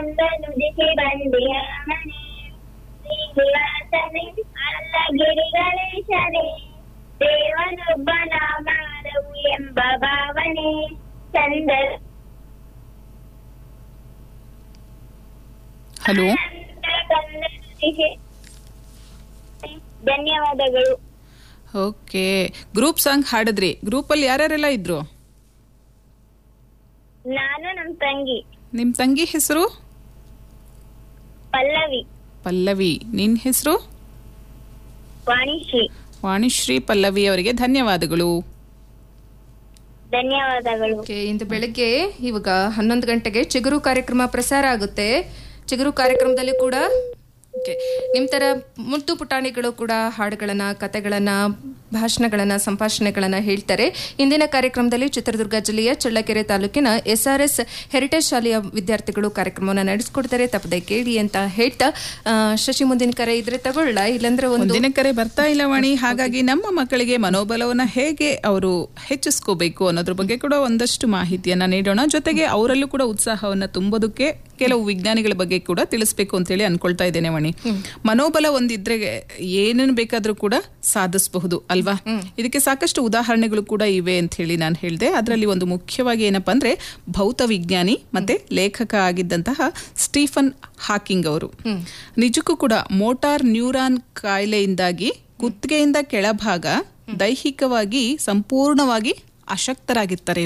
ಕಂದನುದಿಸಿ ಬಂದಿಯ ಮನೆ ಶ್ರೀನಿವಾಸನೇ ಅಲ್ಲ ಗಿರಿಗಣೇಶನೇ ದೇವನೊಬ್ಬನ ಮಾಡವು ಎಂಬ ಭಾವನೆ ಚಂದ ಹಲೋ ಕಂದನುದಿಸಿ ಧನ್ಯವಾದಗಳು ಓಕೆ ಗ್ರೂಪ್ ಸಾಂಗ್ ಹಾಡಿದ್ರಿ ಗ್ರೂಪಲ್ಲಿ ಯಾರ್ಯಾರೆಲ್ಲ ಇದ್ರು ನಾನು ನಮ್ ತಂಗಿ ನಿಮ್ಮ ತಂಗಿ ಹೆಸರು ಪಲ್ಲವಿ ಪಲ್ಲವಿ ನಿನ್ನ ಹೆಸರು ವಾಣಿಶ್ರೀ ವಾಣಿಶ್ರೀ ಪಲ್ಲವಿ ಅವರಿಗೆ ಧನ್ಯವಾದಗಳು ಧನ್ಯವಾದಗಳು ಓಕೆ ಇಂದು ಬೆಳಗ್ಗೆ ಇವಾಗ ಹನ್ನೊಂದು ಗಂಟೆಗೆ ಚಿಗುರು ಕಾರ್ಯಕ್ರಮ ಪ್ರಸಾರ ಆಗುತ್ತೆ ಚಿಗುರು ಕಾರ್ಯಕ್ರಮದಲ್ಲಿ ಕೂಡ ಓಕೆ ನಿಮ್ಮ ಥರ ಮುದ್ದು ಪುಟಾಣಿಗಳು ಕೂಡ ಹಾಡುಗಳನ್ನು ಕತೆಗಳನ್ನು ಭಾಷಣಗಳನ್ನು ಸಂಭಾಷಣೆಗಳನ್ನು ಹೇಳ್ತಾರೆ ಇಂದಿನ ಕಾರ್ಯಕ್ರಮದಲ್ಲಿ ಚಿತ್ರದುರ್ಗ ಜಿಲ್ಲೆಯ ಚಳ್ಳಕೆರೆ ತಾಲೂಕಿನ ಎಸ್ ಆರ್ ಎಸ್ ಹೆರಿಟೇಜ್ ಶಾಲೆಯ ವಿದ್ಯಾರ್ಥಿಗಳು ಕಾರ್ಯಕ್ರಮವನ್ನು ನಡೆಸ್ಕೊಡ್ತಾರೆ ತಪ್ಪದೆ ಕೇಳಿ ಅಂತ ಹೇಳ್ತಾ ಆ, ಶಶಿ ಮುಂದಿನ ಕರೆ ಇದ್ರೆ ತಗೊಳ್ಳ ಇಲ್ಲಾಂದ್ರೆ ಒಂದು ಮುಂದಿನ ಕರೆ ಬರ್ತಾ ಇಲ್ಲ ವಾಣಿ ಹಾಗಾಗಿ ನಮ್ಮ ಮಕ್ಕಳಿಗೆ ಮನೋಬಲವನ್ನ ಹೇಗೆ ಅವರು ಹೆಚ್ಚಿಸ್ಕೋಬೇಕು ಅನ್ನೋದ್ರ ಬಗ್ಗೆ ಕೂಡ ಒಂದಷ್ಟು ಮಾಹಿತಿಯನ್ನ ನೀಡೋಣ ಜೊತೆಗೆ ಅವರಲ್ಲೂ ಕೂಡ ಉತ್ಸಾಹವನ್ನ ತುಂಬೋದಕ್ಕೆ ಕೆಲವು ವಿಜ್ಞಾನಿಗಳ ಬಗ್ಗೆ ಕೂಡ ತಿಳಿಸ್ಬೇಕು ಅಂತೇಳಿ ಅನ್ಕೊಳ್ತಾ ಇದ್ದೇನೆ ವಾಣಿ ಮನೋಬಲ ಒಂದಿದ್ರೆ ಏನನ್ನು ಬೇಕಾದ್ರೂ ಕೂಡ ಸಾಧಿಸಬಹುದು ಅಲ್ವಾ ಇದಕ್ಕೆ ಸಾಕಷ್ಟು ಉದಾಹರಣೆಗಳು ಕೂಡ ಇವೆ ಅಂತ ಹೇಳಿ ನಾನು ಹೇಳಿದೆ ಅದರಲ್ಲಿ ಒಂದು ಮುಖ್ಯವಾಗಿ ಏನಪ್ಪಾ ಅಂದ್ರೆ ಭೌತ ವಿಜ್ಞಾನಿ ಮತ್ತೆ ಲೇಖಕ ಆಗಿದ್ದಂತಹ ಸ್ಟೀಫನ್ ಹಾಕಿಂಗ್ ಅವರು ನಿಜಕ್ಕೂ ಕೂಡ ಮೋಟಾರ್ ನ್ಯೂರಾನ್ ಕಾಯಿಲೆಯಿಂದಾಗಿ ಕುತ್ತಿಗೆಯಿಂದ ಕೆಳಭಾಗ ದೈಹಿಕವಾಗಿ ಸಂಪೂರ್ಣವಾಗಿ ಅಶಕ್ತರಾಗಿರ್ತಾರೆ